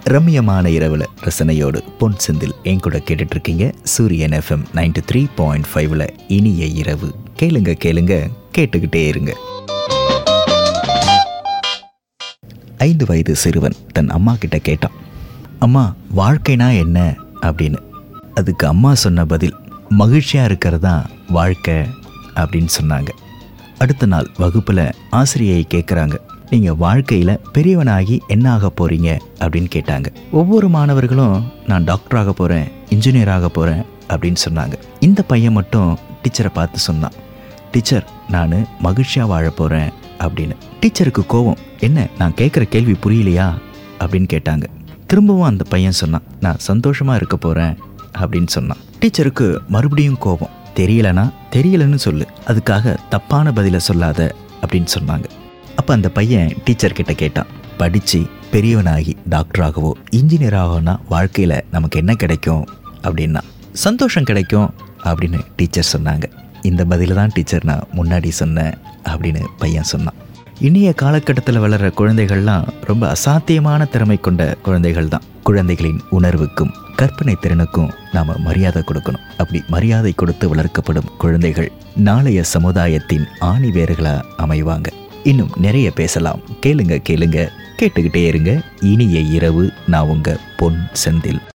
ரம்மியமான இரவில் ரசனையோடு பொன் செந்தில் என் கூட கேட்டுட்டு இருக்கீங்க சூரியன் எஃப்எம் நைன்டி த்ரீ பாயிண்ட் ஃபைவ்ல இனிய இரவு கேளுங்க கேளுங்க கேட்டுக்கிட்டே இருங்க ஐந்து வயது சிறுவன் தன் அம்மா கிட்ட கேட்டான் அம்மா வாழ்க்கைனா என்ன அப்படின்னு அதுக்கு அம்மா சொன்ன பதில் மகிழ்ச்சியாக இருக்கிறது தான் வாழ்க்கை அப்படின்னு சொன்னாங்க அடுத்த நாள் வகுப்பில் ஆசிரியை கேட்குறாங்க நீங்கள் வாழ்க்கையில் பெரியவனாகி என்ன ஆக போகிறீங்க அப்படின்னு கேட்டாங்க ஒவ்வொரு மாணவர்களும் நான் டாக்டர் ஆக போகிறேன் இன்ஜினியர் ஆக போகிறேன் அப்படின்னு சொன்னாங்க இந்த பையன் மட்டும் டீச்சரை பார்த்து சொன்னான் டீச்சர் நான் மகிழ்ச்சியாக வாழ போகிறேன் அப்படின்னு டீச்சருக்கு கோவம் என்ன நான் கேட்குற கேள்வி புரியலையா அப்படின்னு கேட்டாங்க திரும்பவும் அந்த பையன் சொன்னான் நான் சந்தோஷமாக இருக்க போகிறேன் அப்படின்னு சொன்னான் டீச்சருக்கு மறுபடியும் கோபம் தெரியலனா தெரியலன்னு சொல்லு அதுக்காக தப்பான பதிலை சொல்லாத அப்படின்னு சொன்னாங்க அப்போ அந்த பையன் டீச்சர் கிட்ட கேட்டான் படித்து பெரியவனாகி டாக்டராகவோ இன்ஜினியர் ஆகனா வாழ்க்கையில் நமக்கு என்ன கிடைக்கும் அப்படின்னா சந்தோஷம் கிடைக்கும் அப்படின்னு டீச்சர் சொன்னாங்க இந்த பதில தான் டீச்சர் நான் முன்னாடி சொன்னேன் அப்படின்னு பையன் சொன்னான் இனிய காலகட்டத்தில் வளர்கிற குழந்தைகள்லாம் ரொம்ப அசாத்தியமான திறமை கொண்ட குழந்தைகள் தான் குழந்தைகளின் உணர்வுக்கும் கற்பனை திறனுக்கும் நாம் மரியாதை கொடுக்கணும் அப்படி மரியாதை கொடுத்து வளர்க்கப்படும் குழந்தைகள் நாளைய சமுதாயத்தின் ஆணி வேர்களாக அமைவாங்க இன்னும் நிறைய பேசலாம் கேளுங்க கேளுங்க கேட்டுக்கிட்டே இருங்க இனிய இரவு நான் உங்க பொன் செந்தில்